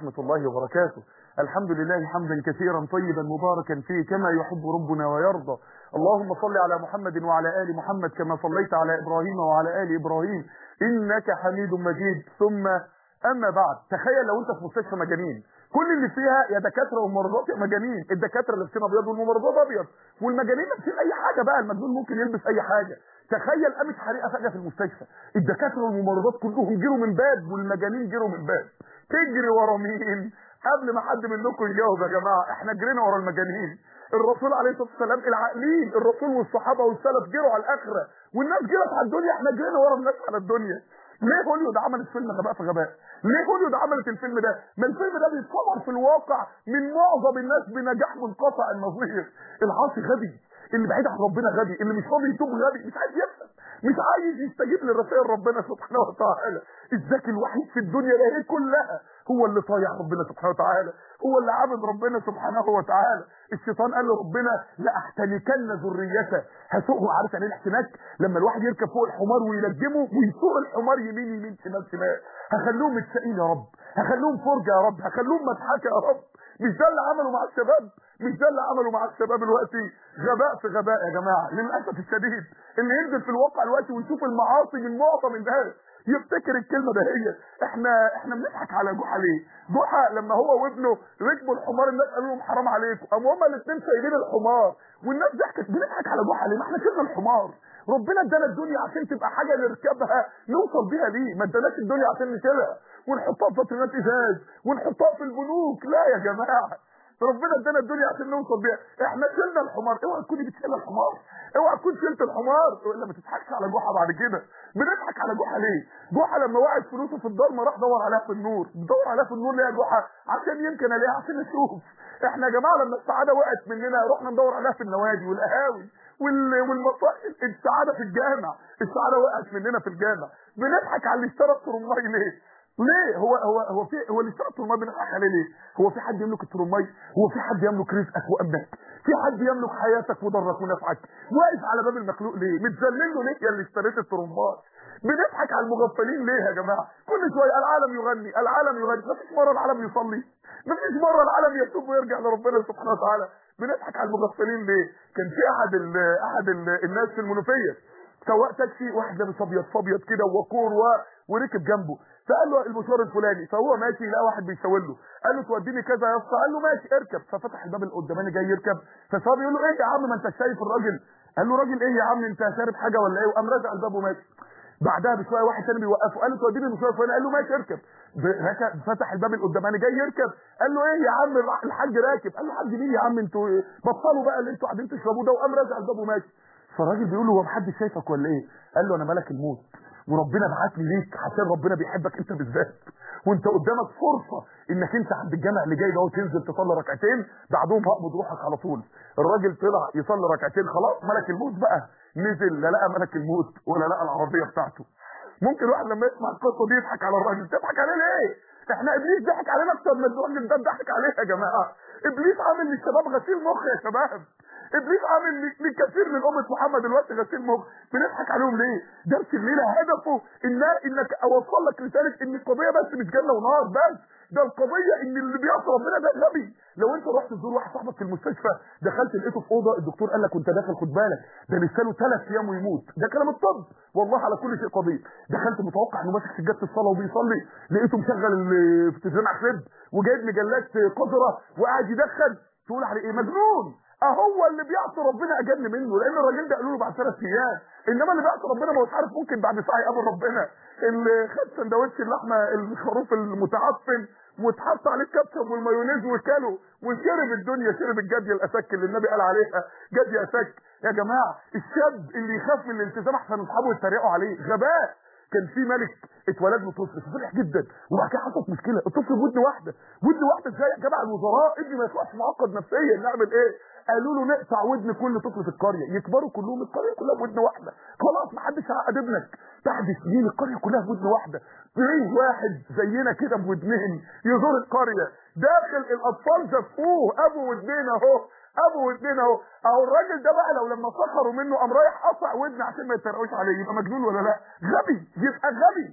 ورحمة الله وبركاته الحمد لله حمدا كثيرا طيبا مباركا فيه كما يحب ربنا ويرضى اللهم صل على محمد وعلى آل محمد كما صليت على إبراهيم وعلى آل إبراهيم إنك حميد مجيد ثم أما بعد تخيل لو أنت في مستشفى مجانين كل اللي فيها يا دكاتره وممرضات يا مجانين الدكاتره لابسين ابيض والممرضات ابيض والمجانين لابسين اي حاجه بقى المجنون ممكن يلبس اي حاجه تخيل قامت حريقه فجاه في المستشفى الدكاتره والممرضات كلهم جروا من باب والمجانين جروا من باب تجري ورا مين قبل ما حد منكم يجاوب يا جماعه احنا جرينا ورا المجانين الرسول عليه الصلاه والسلام العاقلين الرسول والصحابه والسلف جروا على الاخره والناس جرت على الدنيا احنا جرينا ورا الناس على الدنيا ليه هوليوود عملت فيلم غباء في غباء ليه هوليوود عملت الفيلم ده ما الفيلم ده بيتصور في الواقع من معظم الناس بنجاح منقطع النظير العاصي غبي اللي بعيد عن ربنا غبي اللي مش راضي يتوب غبي مش عايز يفهم مش عايز يستجيب لرسائل ربنا سبحانه وتعالى الذكي الوحيد في الدنيا ده هي كلها هو اللي طايع ربنا سبحانه وتعالى هو اللي عابد ربنا سبحانه وتعالى الشيطان قال لربنا لاحتنكن ذريته هسوقه عارف يعني ايه الاحتناك لما الواحد يركب فوق الحمار ويلجمه ويسوق الحمار يمين يمين شمال شمال هخليهم متسقين يا رب هخليهم فرجه يا رب هخليهم مضحكه يا رب مش ده اللي عمله مع الشباب مش ده اللي عمله مع الشباب دلوقتي غباء في غباء يا جماعه للاسف الشديد اللي ينزل في الواقع دلوقتي ويشوف المعاصي من معظم الناس يفتكر الكلمه ده هي احنا احنا بنضحك على جحا ليه جحا لما هو وابنه ركبوا الحمار الناس قالوا لهم حرام عليكم قاموا هما الاثنين سايبين الحمار والناس ضحكت بنضحك على جحا ليه ما احنا كده الحمار ربنا ادانا الدنيا عشان تبقى حاجه نركبها نوصل بيها ليه ما اداناش الدنيا عشان نشيلها ونحطها في بطريقات ازاز ونحطها في البنوك لا يا جماعه ربنا ادانا الدنيا عشان نوصل بيها احنا شلنا الحمار اوعى تكوني بتشيل الحمار اوعى تكون شلت الحمار ولا ما تضحكش على جحا بعد كده بنضحك على جحا ليه جحا لما وقعت فلوسه في الضلمه راح دور عليها في النور دور عليها في النور ليه يا جحا عشان يمكن الاقيها عشان نشوف احنا يا جماعه لما السعاده وقعت مننا رحنا ندور عليها في النوادي والقهاوي وال... والمصائب السعاده في الجامع السعاده وقعت مننا في الجامع بنضحك على اللي اشترى الترماي ليه ليه هو هو هو في هو اللي اشترى الترماي بنضحك عليه ليه هو في حد يملك الترماي هو في حد يملك رزقك وامنك في حد يملك حياتك وضرك ونفعك واقف على باب المخلوق ليه متذلل له ليه يا اللي اشتريت الترماي بنضحك على المغفلين ليه يا جماعه كل شويه العالم يغني العالم يغني مفيش مره العالم يصلي مفيش مره العالم يتوب ويرجع لربنا سبحانه وتعالى بنضحك على المغفلين ليه كان في احد ال احد ال الناس في المنوفيه سواق تاكسي واحد لابس ابيض فابيض كده ووقور و... وركب جنبه فقال له المشوار الفلاني فهو ماشي لقى واحد بيشاور له قال له توديني كذا يا اسطى قال له ماشي اركب ففتح الباب القداماني جاي يركب فصاب يقول له ايه يا عم ما انت شايف الراجل قال له راجل ايه يا عم انت شارب حاجه ولا ايه وقام راجع الباب وماشي بعدها بشويه واحد ثاني بيوقفه قال له توديني المشوار الفلاني قال له ماشي اركب ركب فتح الباب القداماني جاي يركب قال له ايه يا عم الحاج راكب قال له حاج مين يا عم انتوا بطلوا بقى اللي انتوا قاعدين تشربوه ده وقام راجع الباب وماشي فالراجل بيقول له هو محدش شايفك ولا ايه قال له انا ملك الموت وربنا بعتني ليك عشان ربنا بيحبك انت بالذات وانت قدامك فرصه انك انت عند الجامع اللي جاي ده تنزل تصلي ركعتين بعدهم هقبض روحك على طول الراجل طلع يصلي ركعتين خلاص ملك الموت بقى نزل لا لقى ملك الموت ولا لقى العربيه بتاعته ممكن واحد لما يسمع القصه دي يضحك على الراجل تضحك عليه ليه احنا ابليس ضحك علينا اكتر من الراجل ده ضحك عليه يا جماعه ابليس عامل للشباب غسيل مخ يا شباب ابليس عامل لكثير من امه محمد دلوقتي غسيل مخ بنضحك عليهم ليه درس الليله هدفه ان انك اوصل لك رساله ان القضيه بس مش جنه ونار بس ده القضيه ان اللي بيعصي ربنا ده غبي لو انت رحت تزور واحد صاحبك في المستشفى دخلت لقيته في اوضه الدكتور قال لك وانت داخل خد بالك ده لسه له ثلاث ايام ويموت ده كلام الطب والله على كل شيء قضيه دخلت متوقع انه ماسك سجاده الصلاه وبيصلي لقيته مشغل التلفزيون على الكليب وجايب مجلات قذره وقاعد يدخن تقول عليه ايه مجنون اهو اللي بيعصي ربنا اجن منه لان الراجل ده قالوا له بعد ثلاث ايام انما اللي بيعصي ربنا ما هوش عارف ممكن بعد ساعه يقابل ربنا اللي خد سندوتش اللحمه الخروف المتعفن واتحط عليه الكاتشب والمايونيز وكله وشرب الدنيا شرب الجدي الاسك اللي النبي قال عليها جدي اسك يا جماعه الشاب اللي يخاف من الالتزام احسن اصحابه يتريقوا عليه غباء كان في ملك اتولد له طفل فرح جدا وبعد كده حصلت مشكله الطفل بودن واحده ودن واحده ازاي يا جماعه الوزراء ابني ما يطلعش معقد نفسيا نعمل ايه قالوا له نقطع ودن كل طفل في القريه يكبروا كلهم القريه كلها بودن واحده خلاص ما حدش هيعقد ابنك بعد سنين القريه كلها بودن واحده في واحد زينا كده بودنين يزور القريه داخل الاطفال زفوه ابو ودنين اهو ابو ودنين اهو اهو الراجل ده بقى لو لما سخروا منه قام رايح قطع ودن عشان ما يتريقوش عليه يبقى مجنون ولا لا غبي يبقى غبي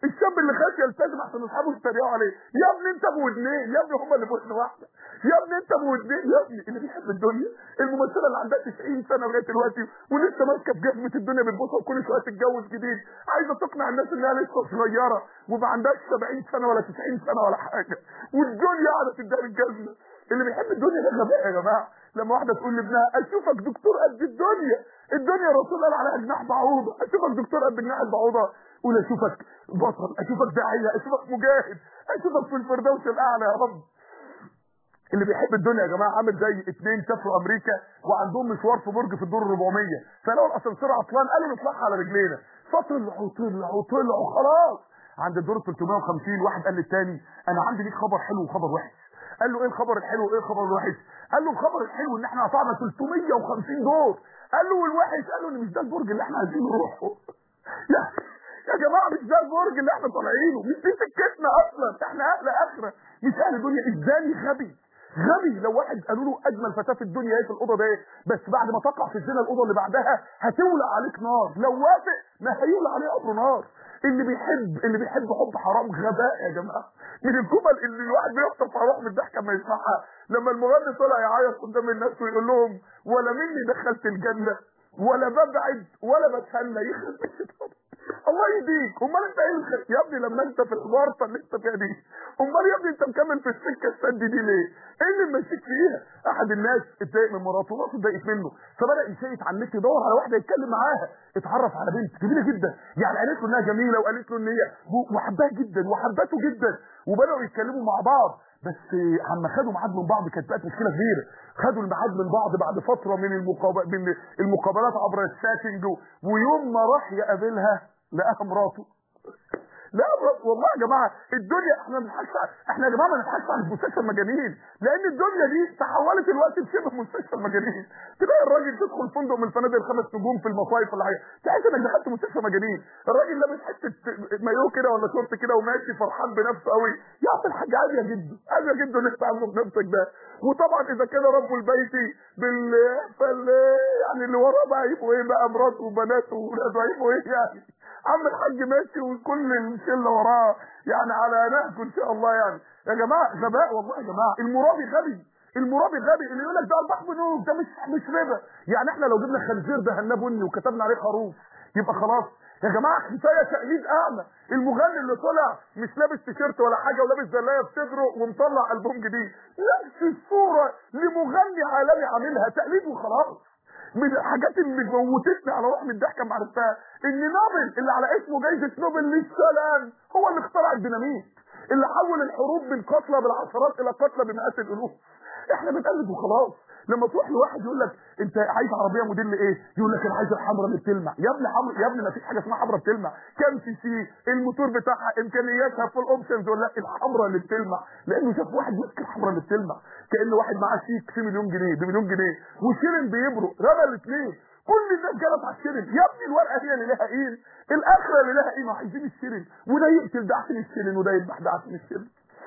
الشاب اللي خاف يلتزم عشان اصحابه يتريقوا عليه يا ابني انت بودنين يا ابني هم اللي بودن واحده يا ابني انت بودنين يا ابني اللي بيحب الدنيا الممثله اللي عندها 90 سنه لغايه دلوقتي ولسه ماسكه في جزمه الدنيا بتبوسها وكل شويه تتجوز جديد عايزه تقنع الناس انها لسه صغيره وما عندهاش 70 سنه ولا 90 سنه ولا حاجه والدنيا قاعده تديها الجزمه اللي بيحب الدنيا ده غباء يا جماعه لما واحده تقول لابنها اشوفك دكتور قد الدنيا الدنيا الرسول قال عليها جناح بعوضه اشوفك دكتور قد جناح البعوضه قول اشوفك بطل اشوفك داعيه اشوفك مجاهد اشوفك في الفردوس الاعلى يا رب اللي بيحب الدنيا يا جماعه عامل زي اتنين سافروا امريكا وعندهم مشوار في برج في الدور ال 400 فلقوا الاسانسير عطلان قالوا نطلعها على رجلينا فطلعوا طلعوا طلعوا خلاص عند الدور ال 350 واحد قال للتاني انا عندي ليك خبر حلو وخبر وحش قال له ايه الخبر الحلو وايه الخبر الوحش قال له الخبر الحلو ان احنا قطعنا 350 دور قال له والوحش قال له ان مش ده البرج اللي احنا عايزين نروحه يا يا جماعه مش ده البرج اللي احنا طالعينه مش دي سكتنا اصلا احنا اهل اخره مش اهل دنيا ازاي غبي غبي لو واحد قالوا له اجمل فتاه في الدنيا ايه في الاوضه ده بس بعد ما تقع في الزنا الاوضه اللي بعدها هتولع عليك نار لو وافق ما هيولع عليه قبر نار اللي بيحب اللي بيحب حب حرام غباء يا جماعه من الجمل اللي الواحد بيخطف هروح من الضحكه ما يسمعها لما المغني طلع يعيط قدام الناس ويقول لهم ولا مني دخلت الجنه ولا ببعد ولا بتهنى يخرب بيت الله يهديك امال انت ايه الخير يا ابني لما انت في الورطه اللي انت فيها دي امال يا ابني انت مكمل في السكه السد دي ليه ايه اللي ماشيك فيها احد الناس اتضايق من مراته ومراته اتضايقت منه فبدا يشيط على النت يدور على واحده يتكلم معاها اتعرف على بنت جميله جدا يعني قالت له انها جميله وقالت له ان هي وحبها جدا وحبته جدا وبداوا يتكلموا مع بعض بس عما خدوا ميعاد من بعض كانت بقت مشكله كبيره خدوا الميعاد من بعض بعد فتره من المقابل من المقابلات عبر الشاتنج ويوم ما راح يقابلها لقاها مراته لا مراته والله يا جماعه الدنيا احنا بنضحكش احنا يا جماعه ما بنضحكش على مستشفى المجانين لان الدنيا دي تحولت الوقت لشبه مستشفى المجانين تلاقي الراجل تدخل فندق من الفنادق الخمس نجوم في المصايف ولا حاجه تحس انك دخلت مستشفى مجانين الراجل لابس حته مايو كده ولا شورت كده وماشي فرحان بنفسه قوي يعطي الحاجه عاليه جدا عاليه جدا ان انت عامله بنفسك ده وطبعا اذا كان رب البيت بال فال يعني اللي وراه بقى يبقوا ايه بقى مراته وبناته واولاده هيبقوا ايه يعني عم الحاج ماشي وكل الشله وراه يعني على نهجه ان شاء الله يعني يا جماعه غباء والله يا جماعه المرابي غبي المرابي غبي اللي يقول لك ده ارباح بنوك ده مش مش ربا يعني احنا لو جبنا خنزير دهناه بني وكتبنا عليه خروف يبقى خلاص يا جماعه كفايه تقليد اعمى المغني اللي طلع مش لابس تيشيرت ولا حاجه ولابس زلايه في صدره ومطلع البوم جديد نفس الصوره لمغني عالمي عاملها تقليد وخلاص من الحاجات اللي موتتني على روح من الضحكه ما عرفتها ان نوبل اللي على اسمه جايزه نوبل للسلام هو اللي اخترع الديناميت اللي حول الحروب من قتلى بالعشرات الى قتلى بمئات الالوف احنا بنقلد وخلاص لما تروح لواحد يقول لك انت عايز عربيه موديل ايه يقول لك انا عايز الحمراء اللي بتلمع يا ابني حمراء يا ابني ما فيش حاجه اسمها حمراء بتلمع كام سي سي الموتور بتاعها امكانياتها فول اوبشنز ولا لا الحمراء اللي بتلمع لانه شاف واحد ماسك الحمراء اللي بتلمع كان واحد معاه شيك في مليون جنيه بمليون جنيه وشيرن بيبرق رمى الاثنين كل الناس جالت على الشيرن يا ابني الورقه هي اللي لها قيم الاخره اللي لها قيمه عايزين الشيرن وده يقتل ده عشان الشيرن وده يذبح ده عشان الشيرن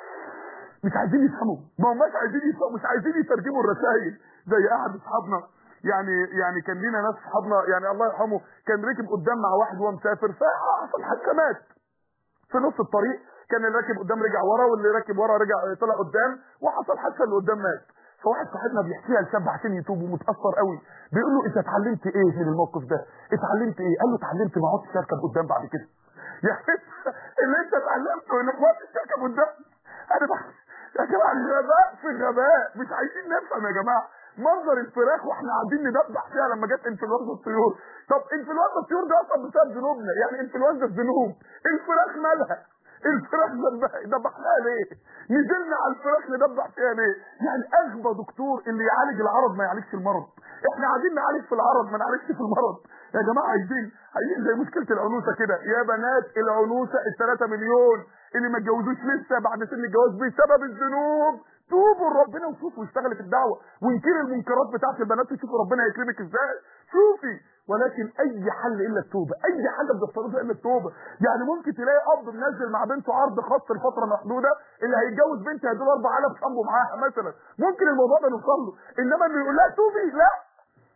مش عايزين يفهموا ما هماش عايزين يفهموا مش عايزين يترجموا الرسائل زي احد اصحابنا يعني يعني كان لينا ناس اصحابنا يعني الله يرحمه كان ركب قدام مع واحد وهو مسافر فحصل حكمات في نص الطريق كان اللي راكب قدام رجع ورا واللي راكب ورا رجع طلع قدام وحصل حادثه اللي قدام مات فواحد صاحبنا بيحكيها لشاب عشان يتوب ومتاثر قوي بيقول له انت اتعلمت ايه من الموقف ده اتعلمت ايه قال له اتعلمت ما اقعدش اركب قدام بعد كده يعني اللي انت اتعلمته انك ما اقعدش اركب قدام انا بحكي يا جماعه غباء في غباء مش عايزين نفهم يا جماعه منظر الفراخ واحنا قاعدين ندبح فيها لما جت انفلونزا الطيور طب انفلونزا الطيور ده اصلا بسبب ذنوبنا يعني انفلونزا الذنوب الفراخ مالها الفراخ دبحناها ليه نزلنا على الفراخ ندبح فيها ليه يعني اغبى دكتور اللي يعالج العرض ما يعالجش المرض احنا قاعدين نعالج في العرض ما نعالجش في المرض يا جماعه عايزين عايزين زي مشكله العنوسه كده يا بنات العنوسه ال3 مليون اللي ما اتجوزوش لسه بعد سن الجواز بسبب الذنوب توبوا لربنا وشوفوا واشتغلي في الدعوه وانكري المنكرات بتاعت البنات وشوفوا ربنا هيكرمك ازاي شوفي ولكن اي حل الا التوبه اي حاجه بتفترضها الا التوبه يعني ممكن تلاقي اب منزل مع بنته عرض خاص لفتره محدوده اللي هيتجوز بنت هيدول اربع علب شامبو معاها مثلا ممكن الموضوع ده نوصل له انما انه يقول لها توبي لا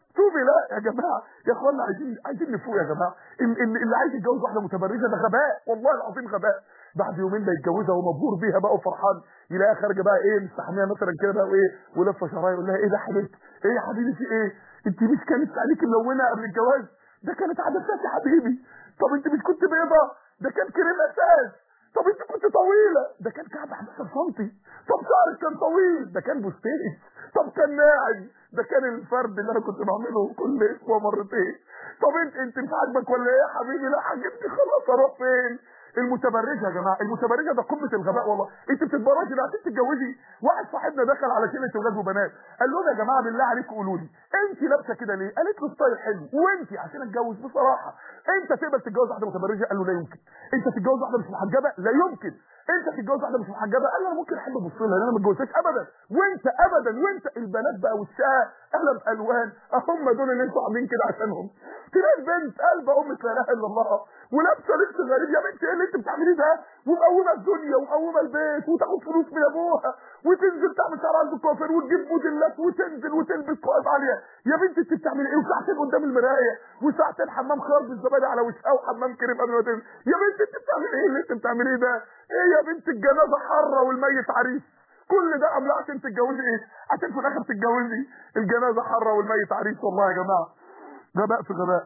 توبي لا يا جماعه يا اخوانا عايزين عايزين نفوق يا جماعه ال- ال- اللي عايز يتجوز واحده متبرجه ده غباء والله العظيم غباء بعد يومين ما يتجوزها ومبهور بيها بقى وفرحان يلاقيها خارجه بقى ايه مستحميه مثلا كده بقى وايه ولفه شرايط يقول لها ايه ده يا حبيبتي ايه يا حبيبي في ايه انت مش كانت عليك ملونه قبل الجواز ده كانت عدسات يا حبيبي طب انت مش كنت بيضه ده كان كريم اساس طب انت كنت طويله ده كان كعب 11 سم طب شعرك كان طويل ده كان بوستيج طب كان ناعم ده كان الفرد اللي انا كنت بعمله كل اسبوع مرتين طب انت انت مش عاجبك ولا ايه يا حبيبي لا عجبني خلاص اروح فين المتبرجه يا جماعه المتبرجه ده قمه الغباء والله انت بتتبرجي لا عشان تتجوزي واحد صاحبنا دخل على شله اولاد وبنات قال لهم يا جماعه بالله عليكم قولوا لي انت لابسه كده ليه قالت له ستايل حلو وانت عشان اتجوز بصراحه انت تقبل تتجوز واحده متبرجه قال له لا يمكن انت تتجوز واحده مش محجبه لا يمكن انت تتجوز واحده مش محجبه قال له انا ممكن احب ابص لها لان انا ما اتجوزتهاش ابدا وانت ابدا وانت البنات بقى وشها قلب الوان هم دول اللي انتوا عاملين كده عشانهم تلاقي البنت قلبه ام لا اله الا الله ولابسه لبس غريب يا بنتي ايه اللي انت بتعمليه ده ومقومه الدنيا ومقومه البيت وتاخد فلوس من ابوها وتنزل تعمل شعر عند الكوافير وتجيب موديلات وتنزل وتلبس قوائم عاليه يا بنتي انت بتعملي ايه وساعتين قدام المرايه وساعتين حمام خرب الزبادي على وشها وحمام كريم قبل ما تنزل يا بنتي انت بتعملي ايه اللي انت بتعمليه ده ايه يا بنت الجنازه حره والميت عريس كل ده عاملاه عشان تتجوزي ايه عشان في الاخر تتجوزي الجنازه حره والميت عريس والله يا جماعه غباء في غباء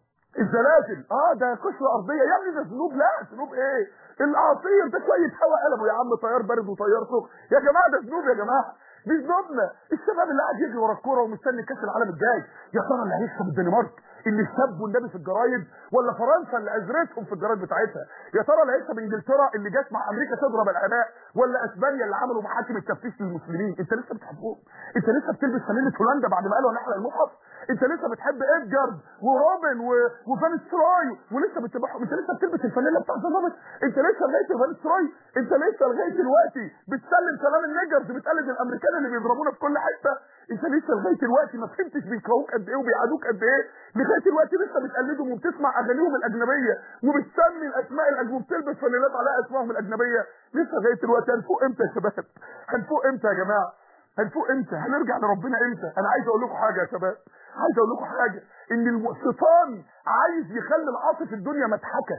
الزلازل اه ده قشره ارضيه يا ابني ده ذنوب لا ذنوب ايه الاعاصير ده شويه هواء قلبوا يا عم طيار بارد وطيار سخن يا جماعه ده ذنوب يا جماعه دي ذنوبنا الشباب اللي قاعد يجري ورا الكوره ومستني كاس العالم الجاي يا ترى اللي هيكسب الدنمارك اللي سبوا النبي في الجرايد ولا فرنسا اللي ازرتهم في الجرايد بتاعتها يا ترى اللي هيكسب انجلترا اللي جت مع امريكا تضرب العراق ولا اسبانيا اللي عملوا محاكم التفتيش للمسلمين انت لسه بتحبهم انت لسه بتلبس فانيله هولندا بعد ما قالوا هنحرق المصحف انت لسه بتحب ادجارد وروبن و... وفان ستراي ولسه بتبقى انت لسه بتلبس الفانيله بتاعت زوفيت انت لسه لغايه فان ستراي انت لسه لغايه دلوقتي بتسلم كلام النيجرز بتقلد الامريكان اللي بيضربونا في كل حته انت لسه لغايه دلوقتي ما فهمتش بيكرهوك قد ايه وبيعادوك قد ايه لغايه دلوقتي لسه بتقلدهم وبتسمع اغانيهم الاجنبيه وبتسمي الاسماء الاجنبيه وبتلبس فانيلات عليها اسمائهم الاجنبيه لسه لغايه دلوقتي هنفوق امتى يا شباب هنفوق امتى يا جماعه هنفوق امتى هنرجع لربنا امتى انا عايز اقول لكم حاجه يا شباب عايز اقول لكم حاجه ان الشيطان عايز يخلي العاصي في الدنيا مضحكه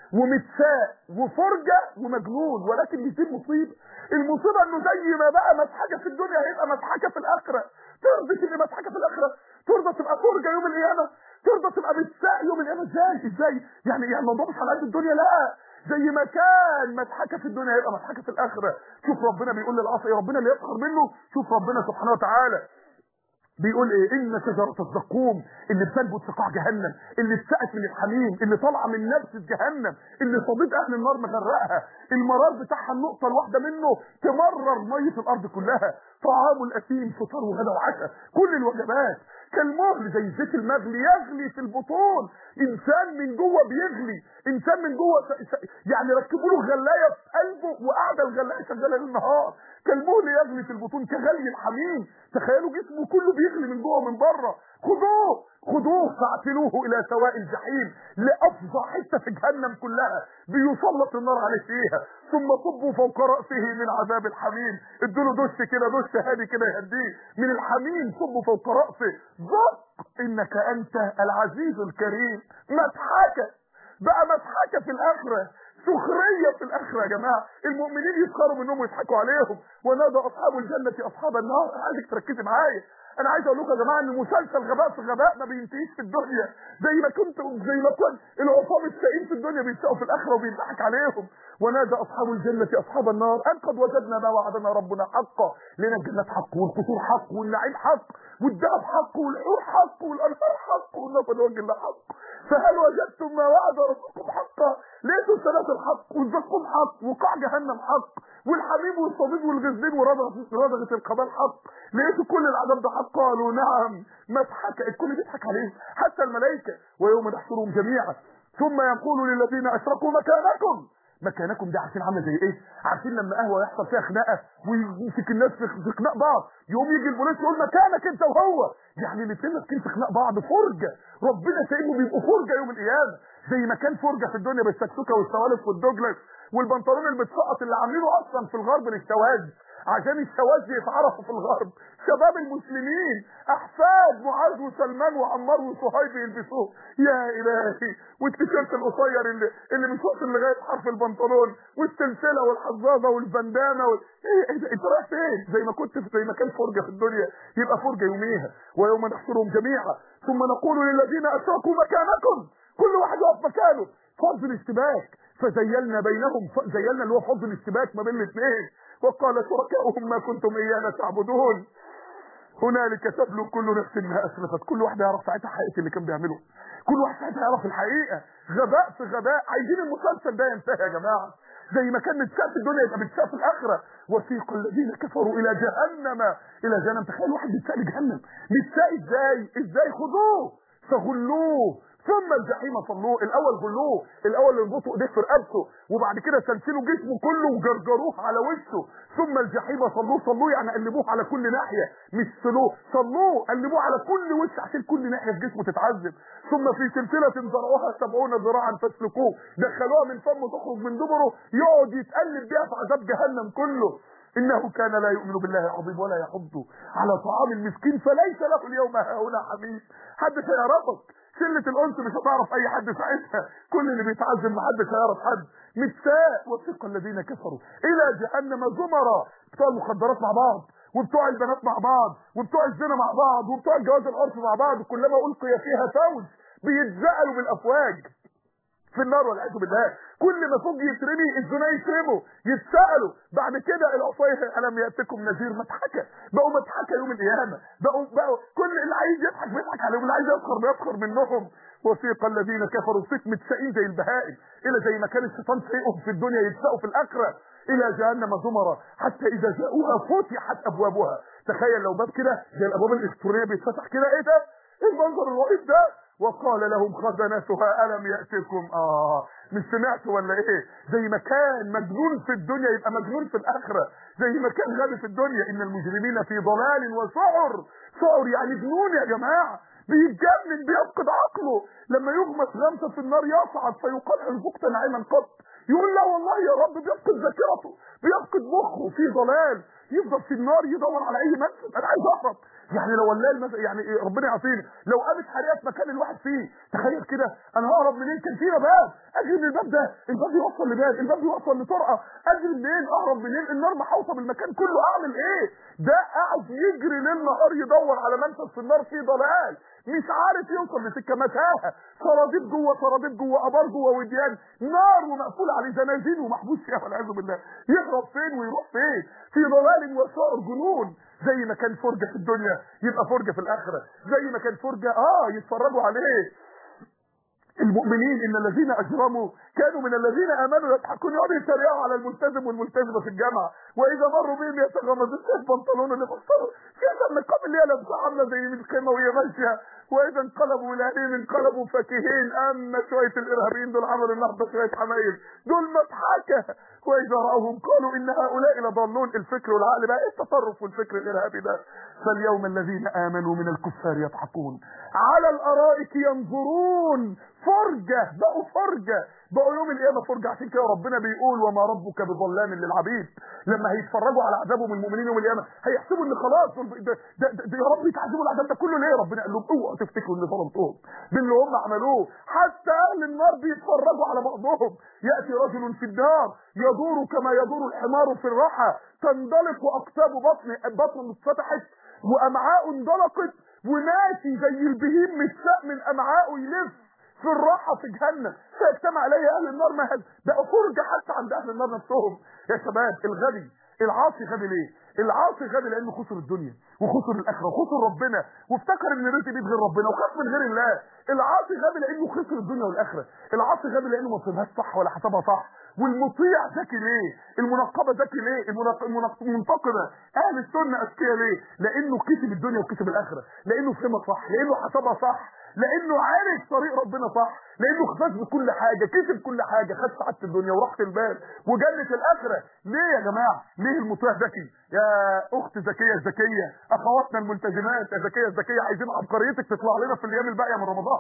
ومتساء وفرجه ومجنون ولكن دي مصيبه المصيبه انه زي ما بقى مضحكه في الدنيا هيبقى مضحكه في الاخره ترضى تبقى مضحكه في الاخره ترضى تبقى فرجه يوم القيامه ترضى تبقى متساء يوم القيامه ازاي ازاي يعني يعني الموضوع مش على قد الدنيا لا زي ما كان مضحكه في الدنيا هيبقى مضحكه في الاخره شوف ربنا بيقول للعاصي ربنا اللي يسخر منه شوف ربنا سبحانه وتعالى بيقول ايه ان شجرة الزقوم اللي بتنبت في قاع جهنم اللي اتسقت من الحميم اللي طالعه من نفس جهنم اللي صديد اهل النار مغرقها المرار بتاعها النقطة الواحدة منه تمرر مية الارض كلها طعام الاثيم فطار وغدا وعشاء كل الوجبات كالمهل زي الزيت المغلي يغلي في البطون انسان من جوه بيغلي انسان من جوه س... س... يعني ركبوا له غلايه في قلبه وقاعده الغلايه شغاله ليل نهار كالمهل يغلي في البطون كغلي الحميم تخيلوا جسمه كله بيغلي من جوه ومن بره خذوه خذوه فاعتلوه الى سواء الجحيم لافظع حته في جهنم كلها بيسلط النار عليه فيها ثم صبوا فوق راسه من عذاب الحميم ادوا له دش كده دش هادي كده يهديه من الحميم صبوا فوق راسه ذق انك انت العزيز الكريم مضحكه بقى مضحكه في الاخره سخرية في الآخرة يا جماعة المؤمنين يسخروا منهم ويضحكوا عليهم ونادى أصحاب الجنة أصحاب النار أنا عايزك تركزي معايا أنا عايز أقول لكم يا جماعة إن مسلسل غباء في غباء ما بينتهيش في الدنيا زي ما كنت زي ما كنت العصام السائين في الدنيا بيتسقوا في الآخرة وبيضحك عليهم ونادى أصحاب الجنة أصحاب النار أن قد وجدنا ما وعدنا ربنا حقا لنا الجنة حق والقصور حق والنعيم حق والذهب حق والحور حق والأنهار حق والنفر وجه الله حق فهل وجدتم ما وعد ربكم حقا لقيتوا الثلاثة الحق والزقوم حق وقاع جهنم حق والحميم والصديد والغزلين ورضغة القبال حق لقيتوا كل العذاب ده حق قالوا نعم مضحك الكل بيضحك عليهم حتى الملائكة ويوم نحشرهم جميعا ثم يقول للذين اشركوا مكانكم مكانكم دي عارفين عامله زي ايه عارفين لما قهوه يحصل فيها خناقه ويمسك الناس في في خناق بعض يقوم يجي البوليس يقول مكانك انت وهو يعني الاثنين ماسكين في خناق بعض فرجه ربنا سايبهم بيبقوا فرجه يوم القيامه زي ما كان فرجه في الدنيا بالسكسوكه والسوالف والدوجلاس والبنطلون المتسقط اللي عاملينه اصلا في الغرب للشواذ عشان الشواذ يتعرفوا في الغرب شباب المسلمين احفاد معاذ وسلمان وعمار وصهيب يلبسوه يا الهي والتيشيرت القصير اللي اللي مش واصل لغايه حرف البنطلون والسلسله والحظاظه والبندانه وال... ايه ايه ده انت رايح فين زي ما كنت في زي ما كان فرجه في الدنيا يبقى فرجه يوميها ويوم نحشرهم جميعا ثم نقول للذين اشركوا مكانكم كل واحد يقف مكانه فض الاشتباك فزيلنا بينهم زيلنا اللي هو فض الاشتباك ما بين الاثنين وقال شركاؤهم ما كنتم ايانا تعبدون هنالك تبلو كل نفس ما اسلفت كل واحد يعرف ساعتها حقيقه اللي كان بيعمله كل واحد ساعتها يعرف الحقيقه غباء في غباء عايزين المسلسل ده ينتهي يا جماعه زي ما كان متشاف في الدنيا يبقى متشاف في الاخره وسيق الذين كفروا الى جهنم الى جهنم تخيل واحد بيتساق جهنم بيتساق ازاي ازاي خذوه فغلوه ثم الجحيم صلوه الاول غلوه الاول يربطوا ايديه في رقبته وبعد كده سلسلوا جسمه كله وجرجروه على وشه ثم الجحيم صلوه صلوه يعني قلبوه على كل ناحيه مش سلوه صلوه قلبوه على كل وش عشان كل ناحيه في جسمه تتعذب ثم في سلسله ذرعوها سبعون ذراعا فاسلكوه دخلوها من فمه تخرج من دبره يقعد يتقلب بيها في عذاب جهنم كله انه كان لا يؤمن بالله العظيم ولا يحض على طعام المسكين فليس له اليوم هاهنا حميم حد هيعرفك شلة الأنس مش هتعرف أي حد ساعتها كل اللي بيتعذب محدش هيعرف حد متساء وثق الذين كفروا إلى جهنم زمرا بتوع المخدرات مع بعض وبتوع البنات مع بعض وبتوع الزنا مع بعض وبتوع الجواز العرفي مع بعض كلما ألقي فيها فوج بيتزقلوا بالأفواج في النار والعياذ بالله كل ما فوق يترمي الزنا يترموا يتسالوا بعد كده العصايه الم ياتكم نذير مضحكه بقوا مضحكه يوم القيامه بقوا بقوا كل اللي عايز يضحك بيضحك عليهم اللي عايز يسخر بيسخر منهم وسيق الذين كفروا سيق متسائين زي البهائم الى زي ما كان الشيطان سيقهم في الدنيا يتساقوا في الاخره الى جهنم زمرا حتى اذا جاءوها فتحت ابوابها تخيل لو باب كده زي الابواب الالكترونيه بيتفتح كده ايه ده ايه المنظر الرهيب ده وقال لهم خزنتها ألم يأتكم آه مش سمعت ولا ايه زي ما كان مجنون في الدنيا يبقى مجنون في الآخرة زي ما كان غبي في الدنيا إن المجرمين في ضلال وسعر سعر يعني جنون يا جماعة بيتجنن بيفقد عقله لما يغمس غمسة في النار يصعد فيقال انفقت نعيما قط يقول لا والله يا رب بيفقد ذاكرته بيفقد مخه في ضلال يفضل في النار يدور على اي منفذ انا عايز اهرب يعني لو والله المثل يعني إيه ربنا يعطينا لو قامت حريقه في مكان الواحد فيه تخيل كده انا ههرب منين كان فينا باب اجري من الباب ده الباب يوصل لباب الباب يوصل لطرقه اجري منين اهرب منين النار محوطه بالمكان كله اعمل ايه ده قاعد يجري ليل نهار يدور على منفذ في النار فيه ضلال مش عارف يوصل لسكه متاهه سراديب جوه سراديب جوه ابار جوه وديان نار ومقفول عليه زنازين ومحبوس فيها والعياذ بالله يهرب فين ويروح فين في ضلال وسعر جنون زي ما كان فرجه في الدنيا يبقى فرجه في الاخره زي ما كان فرجه اه يتفرجوا عليه المؤمنين ان الذين اجرموا كانوا من الذين امنوا يضحكون يقعدوا يتريقوا على الملتزم والملتزمه في الجامعه واذا مروا بهم يتغمزون في البنطلون اللي بصروا كده النقاب اللي هي لابسه عامله زي من الخيمه وهي ماشيه واذا انقلبوا الى اهلهم انقلبوا فاكهين اما شويه الارهابيين دول عملوا النهارده شويه حمايل دول مضحكه واذا راوهم قالوا ان هؤلاء لضالون الفكر والعقل بقى ايه التطرف والفكر الارهابي ده فاليوم الذين امنوا من الكفار يضحكون على الارائك ينظرون فرجه بقوا فرجه بقوا يوم القيامه فرجه عشان كده ربنا بيقول وما ربك بظلام للعبيد لما هيتفرجوا على عذابهم المؤمنين يوم القيامه هيحسبوا ان خلاص ده, ده, ده, ده يا رب يتعذبوا العذاب ده كله ليه ربنا قال لهم اوعوا تفتكروا ان ظلمتهم باللي هم عملوه حتى اهل النار بيتفرجوا على بعضهم ياتي رجل في النار يدور كما يدور الحمار في الرحى تندلق اقتاب بطنه بطنه اتفتحت وامعاءه اندلقت وماشي زي البهيم متساق من امعائه يلف في الراحه في جهنم فيجتمع عليه اهل النار مهل بقى فرجه حتى عند اهل النار نفسهم يا شباب الغبي العاصي غبي ليه العاصي غبي لانه خسر الدنيا وخسر الاخره وخسر ربنا وافتكر ان الرزق بيد غير ربنا وخاف من غير الله العاصي غبي لانه خسر الدنيا والاخره العاصي غبي لانه ما فهمهاش صح ولا حسبها صح والمطيع ذكي ليه المنقبه ذكي ليه المنتقبه اهل السنه اذكياء ليه لانه كسب الدنيا وكسب الاخره لانه فهمها صح لانه حسبها صح لانه عارف طريق ربنا صح لانه خفاف بكل حاجه كسب كل حاجه خد سعاده الدنيا وراحه البال وجنه الاخره ليه يا جماعه ليه المطيع ذكي يا اخت ذكيه الذكيه اخواتنا الملتزمات يا ذكيه الذكيه عايزين عبقريتك تطلع لنا في الايام الباقيه من رمضان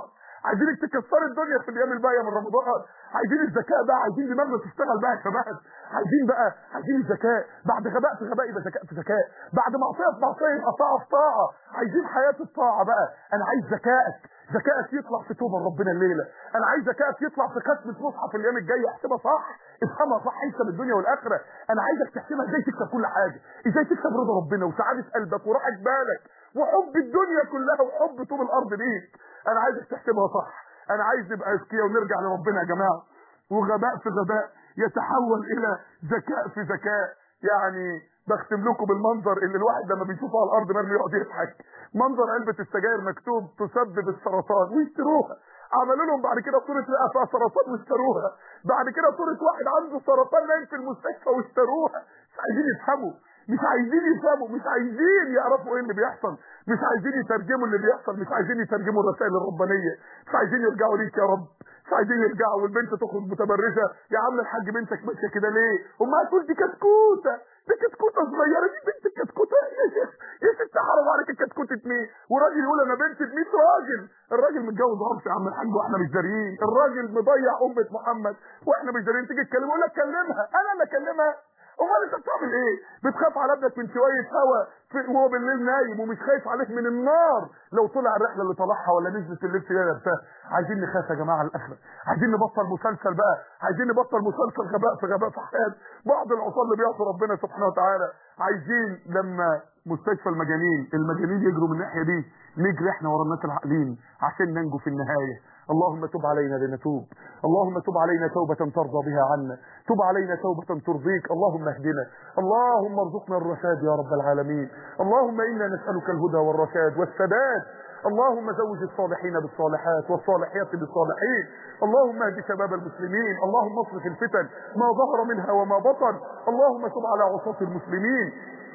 عايزينك تكسري الدنيا في الايام الباقيه من رمضان عايزين الذكاء بقى عايزين دماغنا تشتغل بقى يا شباب عايزين بقى عايزين الذكاء بعد غباء في غباء يبقى ذكاء في ذكاء بعد معصيه في معصيه يبقى طاعه في طاعه عايزين حياه الطاعه بقى انا عايز ذكائك ذكائك يطلع في توبه ربنا الليله انا عايز ذكائك يطلع في ختمه مصحف الايام الجايه احسبها صح افهمها صح احسب الدنيا والاخره انا عايزك تحسبها ازاي تكسب كل حاجه ازاي تكسب رضا ربنا وسعاده قلبك وراحه بالك وحب الدنيا كلها وحب طوب الارض ليك انا عايزك تحسبها صح انا عايز نبقى اذكياء ونرجع لربنا يا جماعه وغباء في غباء يتحول الى ذكاء في ذكاء يعني بختم لكم بالمنظر اللي الواحد لما بيشوفه على الارض مرمي يقعد يضحك منظر علبه السجاير مكتوب تسبب السرطان ويشتروها عملوا لهم بعد كده صوره لقى فيها سرطان واشتروها بعد كده صوره واحد عنده سرطان نايم في المستشفى واشتروها مش عايزين يفهموا مش عايزين يفهموا مش عايزين يعرفوا ايه اللي بيحصل مش عايزين يترجموا اللي بيحصل مش عايزين يترجموا الرسائل الربانيه مش عايزين يرجعوا ليك يا رب مش عايزين يرجعوا والبنت تخرج متبرجه يا عم الحاج بنتك ماشيه كده ليه امها تقول دي كتكوته دي كتكوته صغيره دي بنت الكتكوته يا شيخ يا ست حرام عليك الكتكوته مين وراجل يقول انا بنت ب 100 راجل الراجل متجوز عرس يا عم الحاج واحنا مش داريين الراجل مضيع امه محمد واحنا مش داريين تيجي تكلمه يقول لك كلمها انا اللي اكلمها امال انت بتعمل ايه بتخاف على ابنك من شويه هوا وهو بالليل نايم ومش خايف عليك من النار لو طلع الرحله اللي طلعها ولا نزلت اللبس اللي لابساه عايزين نخاف يا جماعه على الاخره عايزين نبطل مسلسل بقى عايزين نبطل مسلسل غباء في غباء في حياه بعض العصاه اللي بيعصوا ربنا سبحانه وتعالى عايزين لما مستشفى المجانين المجانين يجروا من الناحيه دي نجري احنا ورا الناس العاقلين عشان ننجو في النهايه اللهم تب علينا لنتوب اللهم تب علينا توبة ترضى بها عنا تب علينا توبة ترضيك اللهم اهدنا اللهم ارزقنا الرشاد يا رب العالمين اللهم إنا نسألك الهدى والرشاد والسداد اللهم زوج الصالحين بالصالحات والصالحات بالصالحين اللهم اهد شباب المسلمين اللهم اصرف الفتن ما ظهر منها وما بطن اللهم تب على عصاة المسلمين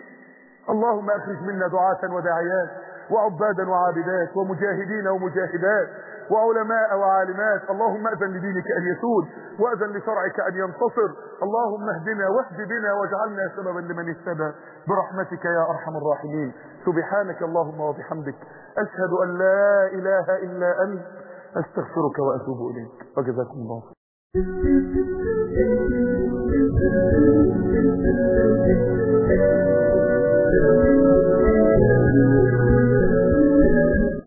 اللهم اخرج منا دعاة وداعيات وعبادا وعابدات ومجاهدين ومجاهدات وعلماء وعالمات اللهم اذن لدينك ان يسود واذن لشرعك ان ينتصر اللهم اهدنا واهد بنا واجعلنا سببا لمن اهتدى برحمتك يا ارحم الراحمين سبحانك اللهم وبحمدك اشهد ان لا اله الا انت استغفرك واتوب اليك وجزاكم الله خير